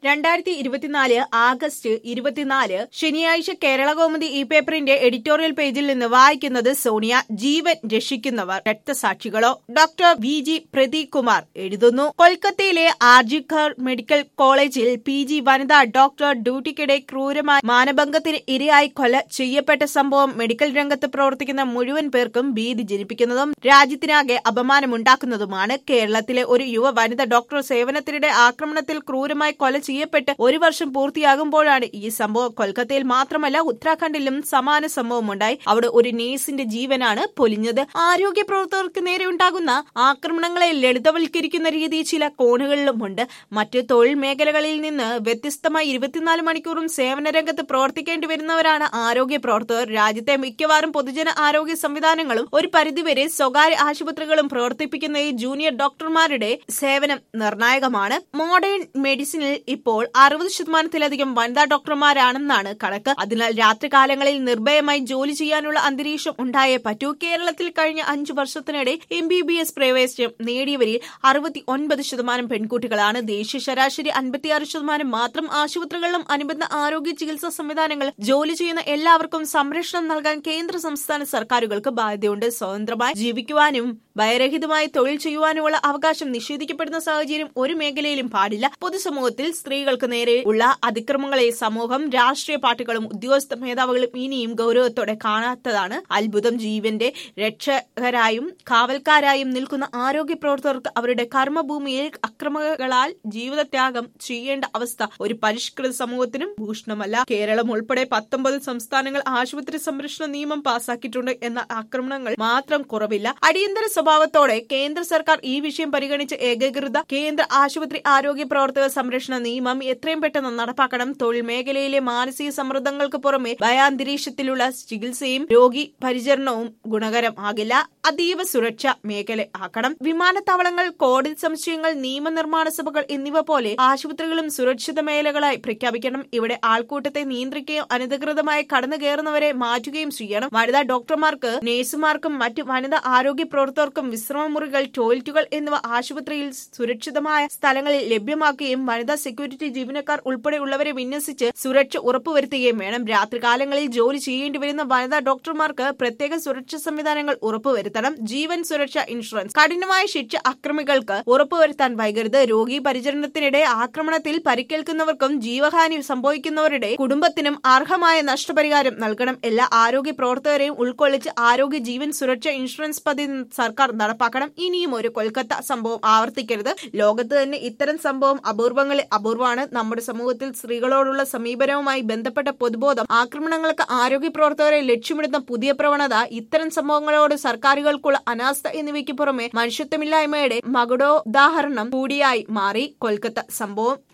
രണ്ടായിരത്തി ഇരുപത്തിനാല് ആഗസ്റ്റ് ഇരുപത്തിനാല് ശനിയാഴ്ച കേരളകൗമുദി ഈ പേപ്പറിന്റെ എഡിറ്റോറിയൽ പേജിൽ നിന്ന് വായിക്കുന്നത് സോണിയ ജീവൻ രക്ഷിക്കുന്നവർ രക്തസാക്ഷികളോ doctor V G Pradeep Kumar എഴുതുന്നു കൊൽക്കത്തയിലെ ആർജിക്കർ മെഡിക്കൽ കോളേജിൽ പി ജി വനിതാ ഡോക്ടർ ഡ്യൂട്ടിക്കിടെ ക്രൂരമായ മാനഭംഗത്തിന് ഇരയായി കൊല ചെയ്യപ്പെട്ട സംഭവം മെഡിക്കൽ രംഗത്ത് പ്രവർത്തിക്കുന്ന മുഴുവൻ പേർക്കും ഭീതി ജനിപ്പിക്കുന്നതും രാജ്യത്തിനാകെ അപമാനമുണ്ടാക്കുന്നതുമാണ് കേരളത്തിലെ ഒരു യുവ വനിത ഡോക്ടർ സേവനത്തിനിടെ ആക്രമണത്തിൽ ക്രൂരമായി കൊല ചെയ്യപ്പെട്ട് ഒരു വർഷം പൂർത്തിയാകുമ്പോഴാണ് ഈ സംഭവം കൊൽക്കത്തയിൽ മാത്രമല്ല ഉത്തരാഖണ്ഡിലും സമാന സംഭവമുണ്ടായി അവിടെ ഒരു നേഴ്സിന്റെ ജീവനാണ് പൊലിഞ്ഞത് ആരോഗ്യ പ്രവർത്തകർക്ക് നേരെ ഉണ്ടാകുന്ന ആക്രമണങ്ങളെ ലളിതവൽക്കരിക്കുന്ന രീതി ചില കോണുകളിലുമുണ്ട് മറ്റ് തൊഴിൽ മേഖലകളിൽ നിന്ന് വ്യത്യസ്തമായി ഇരുപത്തിനാല് മണിക്കൂറും സേവന രംഗത്ത് പ്രവർത്തിക്കേണ്ടി വരുന്നവരാണ് ആരോഗ്യ പ്രവർത്തകർ രാജ്യത്തെ മിക്കവാറും പൊതുജന ആരോഗ്യ സംവിധാനങ്ങളും ഒരു പരിധിവരെ സ്വകാര്യ ആശുപത്രികളും പ്രവർത്തിപ്പിക്കുന്ന ഈ ജൂനിയർ ഡോക്ടർമാരുടെ സേവനം നിർണായകമാണ് മോഡേൺ മെഡിസിനിൽ ഇപ്പോൾ അറുപത് ശതമാനത്തിലധികം വനിതാ ഡോക്ടർമാരാണെന്നാണ് കണക്ക് അതിനാൽ രാത്രികാലങ്ങളിൽ നിർഭയമായി ജോലി ചെയ്യാനുള്ള അന്തരീക്ഷം ഉണ്ടായേ പറ്റൂ കേരളത്തിൽ കഴിഞ്ഞ അഞ്ചു വർഷത്തിനിടെ എം ബി ബി എസ് പ്രവേശനം നേടിയവരിൽ അറുപത്തി ഒൻപത് ശതമാനം പെൺകുട്ടികളാണ് ദേശീയ ശരാശരി അൻപത്തിയാറ് ശതമാനം മാത്രം ആശുപത്രികളിലും അനുബന്ധ ആരോഗ്യ ചികിത്സാ സംവിധാനങ്ങൾ ജോലി ചെയ്യുന്ന എല്ലാവർക്കും സംരക്ഷണം നൽകാൻ കേന്ദ്ര സംസ്ഥാന സർക്കാരുകൾക്ക് ബാധ്യതയുണ്ട് സ്വതന്ത്രമായി ജീവിക്കുവാനും ഭയരഹിതമായി തൊഴിൽ ചെയ്യുവാനുമുള്ള അവകാശം നിഷേധിക്കപ്പെടുന്ന സാഹചര്യം ഒരു മേഖലയിലും പാടില്ല പൊതുസമൂഹത്തിൽ സ്ത്രീകൾക്ക് നേരെ ഉള്ള അതിക്രമങ്ങളെ സമൂഹം രാഷ്ട്രീയ പാർട്ടികളും ഉദ്യോഗസ്ഥ മേധാവികളും ഇനിയും ഗൗരവത്തോടെ കാണാത്തതാണ് അത്ഭുതം ജീവന്റെ രക്ഷകരായും കാവൽക്കാരായും നിൽക്കുന്ന ആരോഗ്യ പ്രവർത്തകർക്ക് അവരുടെ കർമ്മഭൂമിയിൽ അക്രമങ്ങളാൽ ജീവിതത്യാഗം ചെയ്യേണ്ട അവസ്ഥ ഒരു പരിഷ്കൃത സമൂഹത്തിനും ഭൂഷണമല്ല കേരളം ഉൾപ്പെടെ പത്തൊമ്പത് സംസ്ഥാനങ്ങൾ ആശുപത്രി സംരക്ഷണ നിയമം പാസാക്കിയിട്ടുണ്ട് എന്ന ആക്രമണങ്ങൾ മാത്രം കുറവില്ല അടിയന്തര സ്വഭാവത്തോടെ കേന്ദ്ര സർക്കാർ ഈ വിഷയം പരിഗണിച്ച് ഏകീകൃത കേന്ദ്ര ആശുപത്രി ആരോഗ്യ പ്രവർത്തക സംരക്ഷണ നിയമം എത്രയും പെട്ടെന്ന് നടപ്പാക്കണം തൊഴിൽ മേഖലയിലെ മാനസിക സമ്മർദ്ദങ്ങൾക്ക് പുറമെ ഭയാന്തരീക്ഷത്തിലുള്ള ചികിത്സയും രോഗി പരിചരണവും ഗുണകരമാകില്ല അതീവ സുരക്ഷ മേഖല ആക്കണം വിമാനത്താവളങ്ങൾ കോടതി സംശയങ്ങൾ നിയമനിർമ്മാണ സഭകൾ എന്നിവ പോലെ ആശുപത്രികളും സുരക്ഷിത മേഖലകളായി പ്രഖ്യാപിക്കണം ഇവിടെ ആൾക്കൂട്ടത്തെ നിയന്ത്രിക്കുകയും അനധികൃതമായി കടന്നു കയറുന്നവരെ മാറ്റുകയും ചെയ്യണം വനിതാ ഡോക്ടർമാർക്ക് നഴ്സുമാർക്കും മറ്റു വനിതാ ആരോഗ്യ പ്രവർത്തകർക്കും വിശ്രമമുറികൾ ടോയ്ലറ്റുകൾ എന്നിവ ആശുപത്രിയിൽ സുരക്ഷിതമായ സ്ഥലങ്ങളിൽ ലഭ്യമാക്കുകയും വനിതാ സെക്യൂരിറ്റി ജീവനക്കാർ ഉൾപ്പെടെയുള്ളവരെ വിന്യസിച്ച് സുരക്ഷ ഉറപ്പുവരുത്തുകയും വേണം രാത്രികാലങ്ങളിൽ ജോലി ചെയ്യേണ്ടി വരുന്ന വനിതാ ഡോക്ടർമാർക്ക് പ്രത്യേക സുരക്ഷാ സംവിധാനങ്ങൾ ഉറപ്പുവരുത്തണം ജീവൻ സുരക്ഷാ ഇൻഷുറൻസ് കഠിനമായ ശിക്ഷ അക്രമികൾക്ക് ഉറപ്പുവരുത്താൻ വൈകരുത് രോഗി പരിചരണത്തിനിടെ ആക്രമണത്തിൽ പരിക്കേൽക്കുന്നവർക്കും ജീവഹാനി സംഭവിക്കുന്നവരുടെ കുടുംബത്തിനും അർഹമായ നഷ്ടപരിഹാരം നൽകണം എല്ലാ ആരോഗ്യ പ്രവർത്തകരെയും ഉൾക്കൊള്ളിച്ച് ആരോഗ്യ ജീവൻ സുരക്ഷാ ഇൻഷുറൻസ് പദ്ധതി സർക്കാർ നടപ്പാക്കണം ഇനിയും ഒരു കൊൽക്കത്ത സംഭവം ആവർത്തിക്കരുത് ലോകത്ത് തന്നെ ഇത്തരം സംഭവം അപൂർവങ്ങളിൽ അപൂർവമാണ് നമ്മുടെ സമൂഹത്തിൽ സ്ത്രീകളോടുള്ള സമീപനവുമായി ബന്ധപ്പെട്ട പൊതുബോധം ആക്രമണങ്ങൾക്ക് ആരോഗ്യ പ്രവർത്തകരെ ലക്ഷ്യമിടുന്ന പുതിയ പ്രവണത ഇത്തരം സംഭവങ്ങളോട് സർക്കാരുകൾക്കുള്ള അനാസ്ഥ എന്നിവയ്ക്ക് പുറമെ മനുഷ്യത്വമില്ലായ്മയുടെ മകുടോദാഹരണം കൂടിയായി മാറി കൊൽക്കത്ത സംഭവം